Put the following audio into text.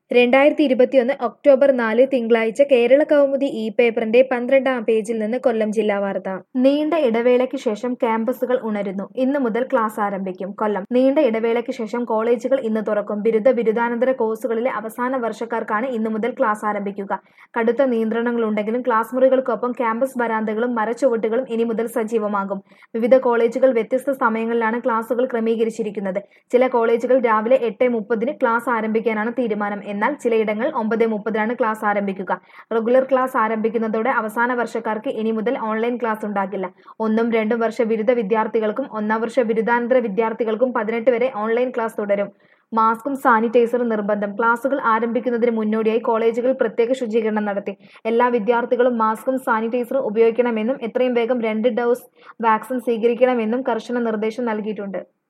രണ്ടായിരത്തി ഇരുപത്തിയൊന്ന് ഒക്ടോബർ നാല് തിങ്കളാഴ്ച കേരള കൗമുദി ഇ പേപ്പറിന്റെ പന്ത്രണ്ടാം പേജിൽ നിന്ന് കൊല്ലം ജില്ലാ വാർത്ത നീണ്ട ഇടവേളയ്ക്ക് ശേഷം ക്യാമ്പസുകൾ ഉണരുന്നു ഇന്നു മുതൽ ക്ലാസ് ആരംഭിക്കും കൊല്ലം നീണ്ട ഇടവേളയ്ക്ക് ശേഷം കോളേജുകൾ ഇന്ന് തുറക്കും ബിരുദ ബിരുദാനന്തര കോഴ്സുകളിലെ അവസാന വർഷക്കാർക്കാണ് ഇന്നു മുതൽ ക്ലാസ് ആരംഭിക്കുക കടുത്ത നിയന്ത്രണങ്ങളുണ്ടെങ്കിലും ക്ലാസ് മുറികൾക്കൊപ്പം ക്യാമ്പസ് വരാന്തകളും മരച്ചുവട്ടുകളും ഇനി മുതൽ സജീവമാകും വിവിധ കോളേജുകൾ വ്യത്യസ്ത സമയങ്ങളിലാണ് ക്ലാസുകൾ ക്രമീകരിച്ചിരിക്കുന്നത് ചില കോളേജുകൾ രാവിലെ എട്ട് മുപ്പതിന് ക്ലാസ് ആരംഭിക്കാനാണ് തീരുമാനം എന്നാൽ ചിലയിടങ്ങളിൽ ഒമ്പത് മുപ്പതിനാണ് ക്ലാസ് ആരംഭിക്കുക റെഗുലർ ക്ലാസ് ആരംഭിക്കുന്നതോടെ അവസാന വർഷക്കാർക്ക് ഇനി മുതൽ ഓൺലൈൻ ക്ലാസ് ഉണ്ടാകില്ല ഒന്നും രണ്ടും വർഷ ബിരുദ വിദ്യാർത്ഥികൾക്കും ഒന്നാം വർഷ ബിരുദാനന്തര വിദ്യാർത്ഥികൾക്കും പതിനെട്ട് വരെ ഓൺലൈൻ ക്ലാസ് തുടരും മാസ്കും സാനിറ്റൈസറും നിർബന്ധം ക്ലാസുകൾ ആരംഭിക്കുന്നതിന് മുന്നോടിയായി കോളേജുകൾ പ്രത്യേക ശുചീകരണം നടത്തി എല്ലാ വിദ്യാർത്ഥികളും മാസ്കും സാനിറ്റൈസറും ഉപയോഗിക്കണമെന്നും എത്രയും വേഗം രണ്ട് ഡോസ് വാക്സിൻ സ്വീകരിക്കണമെന്നും കർശന നിർദ്ദേശം നൽകിയിട്ടുണ്ട്